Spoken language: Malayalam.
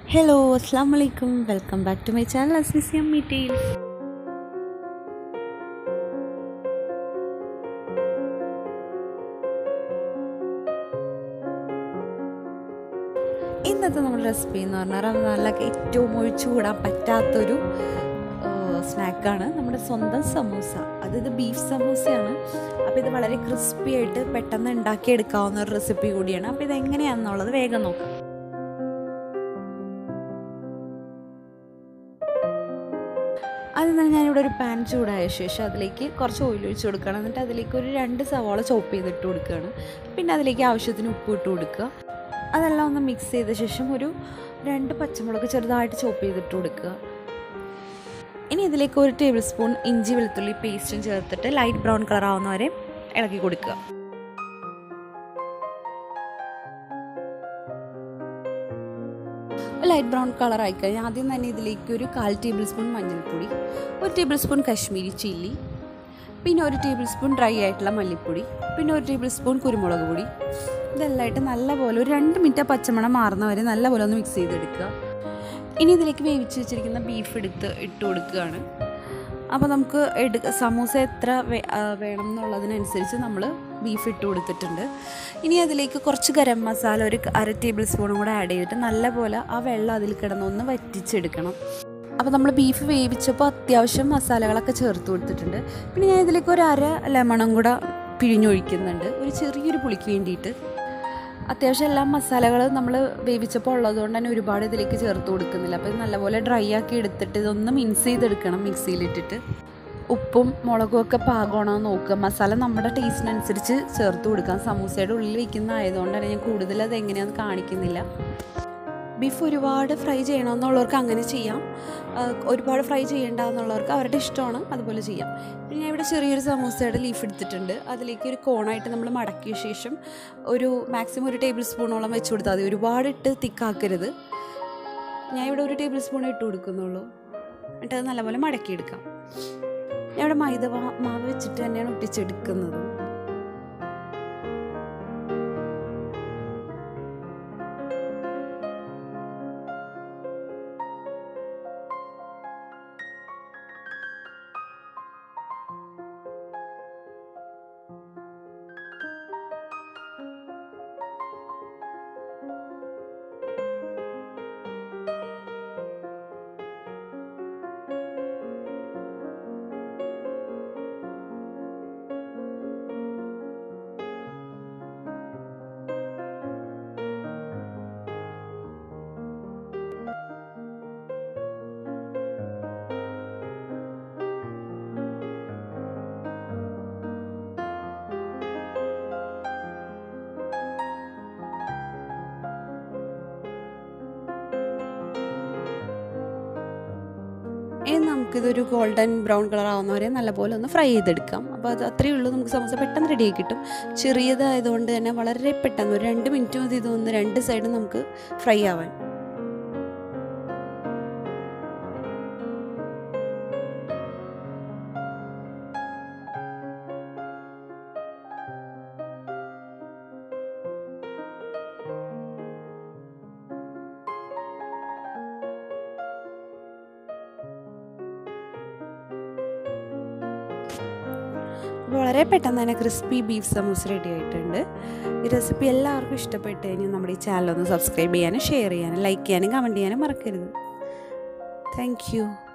ഹലോ അസ്സാം വലൈക്കും welcome back to my channel അസ്മിസിയം മീറ്റെയിൽസ് ഇന്നത്തെ നമ്മുടെ റെസിപ്പി എന്ന് പറഞ്ഞാൽ റമദാനിലൊക്കെ ഏറ്റവും ഒഴിച്ചുകൂടാൻ പറ്റാത്തൊരു സ്നാക്കാണ് നമ്മുടെ സ്വന്തം സമൂസ അത് ഇത് ബീഫ് സമൂസയാണ് അപ്പോൾ ഇത് വളരെ ക്രിസ്പി ആയിട്ട് പെട്ടെന്ന് ഉണ്ടാക്കിയെടുക്കാവുന്ന ഒരു റെസിപ്പി കൂടിയാണ് അപ്പോൾ ഇത് എങ്ങനെയാണെന്നുള്ളത് വേഗം നോക്കാം ആദ്യം തന്നെ ഞാനിവിടെ ഒരു പാൻ ചൂടായ ശേഷം അതിലേക്ക് കുറച്ച് ഓയിൽ ഒഴിച്ച് കൊടുക്കണം എന്നിട്ട് അതിലേക്ക് ഒരു രണ്ട് സവാള ചോപ്പ് ചെയ്തിട്ട് കൊടുക്കുകയാണ് പിന്നെ അതിലേക്ക് ആവശ്യത്തിന് ഉപ്പ് ഇട്ട് കൊടുക്കുക അതെല്ലാം ഒന്ന് മിക്സ് ചെയ്ത ശേഷം ഒരു രണ്ട് പച്ചമുളക് ചെറുതായിട്ട് ചോപ്പ് ചെയ്തിട്ട് കൊടുക്കുക ഇനി ഇതിലേക്ക് ഒരു ടേബിൾ സ്പൂൺ ഇഞ്ചി വെളുത്തുള്ളി പേസ്റ്റും ചേർത്തിട്ട് ലൈറ്റ് ബ്രൗൺ കളർ ആവുന്നവരെ ഇളക്കി കൊടുക്കുക ലൈറ്റ് ബ്രൗൺ കളർ ആയിക്കഴിഞ്ഞാൽ ആദ്യം തന്നെ ഇതിലേക്ക് ഒരു കാൽ ടേബിൾ സ്പൂൺ മഞ്ഞൾപ്പൊടി ഒരു ടേബിൾ സ്പൂൺ കശ്മീരി ചില്ലി പിന്നെ ഒരു ടേബിൾ സ്പൂൺ ഡ്രൈ ആയിട്ടുള്ള മല്ലിപ്പൊടി പിന്നെ ഒരു ടേബിൾ സ്പൂൺ കുരുമുളക് പൊടി ഇതെല്ലാമായിട്ട് നല്ലപോലെ ഒരു രണ്ട് മിനിറ്റ് പച്ചമണം മാറുന്നവരെ നല്ലപോലെ ഒന്ന് മിക്സ് ചെയ്തെടുക്കുക ഇനി ഇതിലേക്ക് വേവിച്ച് വെച്ചിരിക്കുന്ന ബീഫ് എടുത്ത് ഇട്ട് കൊടുക്കുകയാണ് അപ്പോൾ നമുക്ക് എടു സമൂസ എത്ര വേണം എന്നുള്ളതിനനുസരിച്ച് നമ്മൾ ബീഫ് ഇട്ട് കൊടുത്തിട്ടുണ്ട് ഇനി അതിലേക്ക് കുറച്ച് ഗരം മസാല ഒരു അര ടേബിൾ സ്പൂണും കൂടെ ആഡ് ചെയ്തിട്ട് നല്ലപോലെ ആ വെള്ളം അതിൽ കിടന്നൊന്ന് വറ്റിച്ചെടുക്കണം അപ്പോൾ നമ്മൾ ബീഫ് വേവിച്ചപ്പോൾ അത്യാവശ്യം മസാലകളൊക്കെ ചേർത്ത് കൊടുത്തിട്ടുണ്ട് പിന്നെ ഞാൻ ഇതിലേക്ക് ഒരു അര ലെമണും കൂടെ പിഴിഞ്ഞൊഴിക്കുന്നുണ്ട് ഒരു ചെറിയൊരു പുളിക്ക് വേണ്ടിയിട്ട് അത്യാവശ്യം എല്ലാ മസാലകൾ നമ്മൾ വേവിച്ചപ്പോൾ ഉള്ളതുകൊണ്ട് തന്നെ ഒരുപാട് ഇതിലേക്ക് ചേർത്ത് കൊടുക്കുന്നില്ല അപ്പോൾ ഇത് നല്ലപോലെ ഡ്രൈ ആക്കി എടുത്തിട്ട് ഇതൊന്ന് മിക്സ് ചെയ്തെടുക്കണം മിക്സിയിലിട്ടിട്ട് ഉപ്പും മുളകും ഒക്കെ പാകമാണോ നോക്കുക മസാല നമ്മുടെ ടേസ്റ്റിനനുസരിച്ച് ചേർത്ത് കൊടുക്കാം സമൂസയുടെ ഉള്ളിൽ വയ്ക്കുന്ന ആയതുകൊണ്ട് തന്നെ ഞാൻ കൂടുതൽ അത് എങ്ങനെയാണെന്ന് കാണിക്കുന്നില്ല ബീഫ് ഒരുപാട് ഫ്രൈ ചെയ്യണമെന്നുള്ളവർക്ക് അങ്ങനെ ചെയ്യാം ഒരുപാട് ഫ്രൈ ചെയ്യേണ്ട എന്നുള്ളവർക്ക് അവരുടെ ഇഷ്ടമാണ് അതുപോലെ ചെയ്യാം പിന്നെ ഞാൻ ഇവിടെ ചെറിയൊരു സമൂസയുടെ ലീഫ് എടുത്തിട്ടുണ്ട് അതിലേക്ക് ഒരു കോണായിട്ട് നമ്മൾ മടക്കിയ ശേഷം ഒരു മാക്സിമം ഒരു ടേബിൾ സ്പൂണോളം വെച്ച് കൊടുത്താൽ മതി ഒരുപാട് ഇട്ട് തിക്കാക്കരുത് ഞാൻ ഇവിടെ ഒരു ടേബിൾ സ്പൂൺ ഇട്ട് കൊടുക്കുന്നുള്ളൂ എന്നിട്ട് അത് നല്ലപോലെ മടക്കിയെടുക്കാം ഞാൻ ഇവിടെ മൈദ മാവ് വെച്ചിട്ട് തന്നെയാണ് ഒട്ടിച്ചെടുക്കുന്നത് ഇനി നമുക്കിതൊരു ഗോൾഡൻ ബ്രൗൺ കളർ ആവുന്ന വരെ നല്ലപോലെ ഒന്ന് ഫ്രൈ ചെയ്തെടുക്കാം അപ്പോൾ അത് അത്രയേ ഉള്ളൂ നമുക്ക് സമോസ പെട്ടെന്ന് റെഡിയായി കിട്ടും ചെറിയതായതുകൊണ്ട് തന്നെ വളരെ പെട്ടെന്ന് ഒരു രണ്ട് മിനിറ്റ് മതി ഇതൊന്ന് രണ്ട് സൈഡും നമുക്ക് ഫ്രൈ ആവാൻ വളരെ പെട്ടെന്ന് തന്നെ ക്രിസ്പി ബീഫ് സമൂസ റെഡി ആയിട്ടുണ്ട് ഈ റെസിപ്പി എല്ലാവർക്കും ഇഷ്ടപ്പെട്ട് കഴിഞ്ഞാൽ നമ്മുടെ ഈ ചാനൽ ഒന്ന് സബ്സ്ക്രൈബ് ചെയ്യാനും ഷെയർ ചെയ്യാനും ലൈക്ക് ചെയ്യാനും കമൻറ്റ് ചെയ്യാനും മറക്കരുത് താങ്ക്